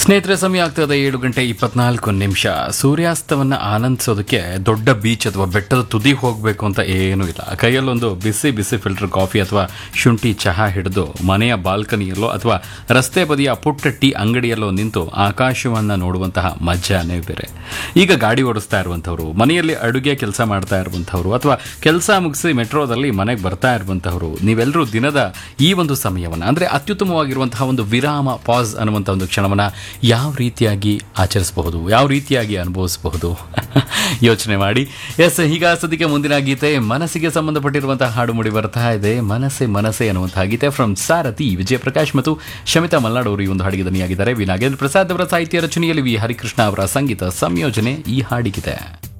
ಸ್ನೇಹಿತರೆ ಸಮಯ ಆಗ್ತದೆ ಏಳು ಗಂಟೆ ಇಪ್ಪತ್ನಾಲ್ಕು ನಿಮಿಷ ಸೂರ್ಯಾಸ್ತವನ್ನು ಆನಂದಿಸೋದಕ್ಕೆ ದೊಡ್ಡ ಬೀಚ್ ಅಥವಾ ಬೆಟ್ಟದ ತುದಿ ಹೋಗಬೇಕು ಅಂತ ಏನೂ ಇಲ್ಲ ಕೈಯಲ್ಲೊಂದು ಬಿಸಿ ಬಿಸಿ ಫಿಲ್ಟರ್ ಕಾಫಿ ಅಥವಾ ಶುಂಠಿ ಚಹಾ ಹಿಡಿದು ಮನೆಯ ಬಾಲ್ಕನಿಯಲ್ಲೋ ಅಥವಾ ರಸ್ತೆ ಬದಿಯ ಪುಟ್ಟ ಟೀ ಅಂಗಡಿಯಲ್ಲೋ ನಿಂತು ಆಕಾಶವನ್ನು ನೋಡುವಂತಹ ಮಜಾನೇ ಬೇರೆ ಈಗ ಗಾಡಿ ಓಡಿಸ್ತಾ ಇರುವಂಥವ್ರು ಮನೆಯಲ್ಲಿ ಅಡುಗೆ ಕೆಲಸ ಮಾಡ್ತಾ ಇರುವಂಥವ್ರು ಅಥವಾ ಕೆಲಸ ಮುಗಿಸಿ ಮೆಟ್ರೋದಲ್ಲಿ ಮನೆಗೆ ಬರ್ತಾ ಇರುವಂಥವ್ರು ನೀವೆಲ್ಲರೂ ದಿನದ ಈ ಒಂದು ಸಮಯವನ್ನು ಅಂದರೆ ಅತ್ಯುತ್ತಮವಾಗಿರುವಂತಹ ಒಂದು ವಿರಾಮ ಪಾಸ್ ಅನ್ನುವಂಥ ಒಂದು ಕ್ಷಣವನ್ನು ಯಾವ ರೀತಿಯಾಗಿ ಆಚರಿಸಬಹುದು ಯಾವ ರೀತಿಯಾಗಿ ಅನುಭವಿಸಬಹುದು ಯೋಚನೆ ಮಾಡಿ ಎಸ್ ಈಗ ಸದ್ಯಕ್ಕೆ ಮುಂದಿನ ಗೀತೆ ಮನಸ್ಸಿಗೆ ಸಂಬಂಧಪಟ್ಟಿರುವಂತಹ ಹಾಡು ಮೂಡಿ ಬರ್ತಾ ಇದೆ ಮನಸ್ಸೆ ಮನಸ್ಸೆ ಅನ್ನುವಂತಹ ಗೀತೆ ಫ್ರಮ್ ಸಾರಥಿ ವಿಜಯ ಪ್ರಕಾಶ್ ಮತ್ತು ಶಮಿತಾ ಮಲ್ನಾಡ್ ಅವರು ಈ ಒಂದು ಹಾಡಿಗೆ ದನಿಯಾಗಿದ್ದಾರೆ ವಿ ನಾಗೇಂದ್ರ ಪ್ರಸಾದ್ ಅವರ ಸಾಹಿತ್ಯ ರಚನೆಯಲ್ಲಿ ವಿ ಹರಿಕೃಷ್ಣ ಅವರ ಸಂಗೀತ ಸಂಯೋಜನೆ ಈ ಹಾಡಿಗಿದೆ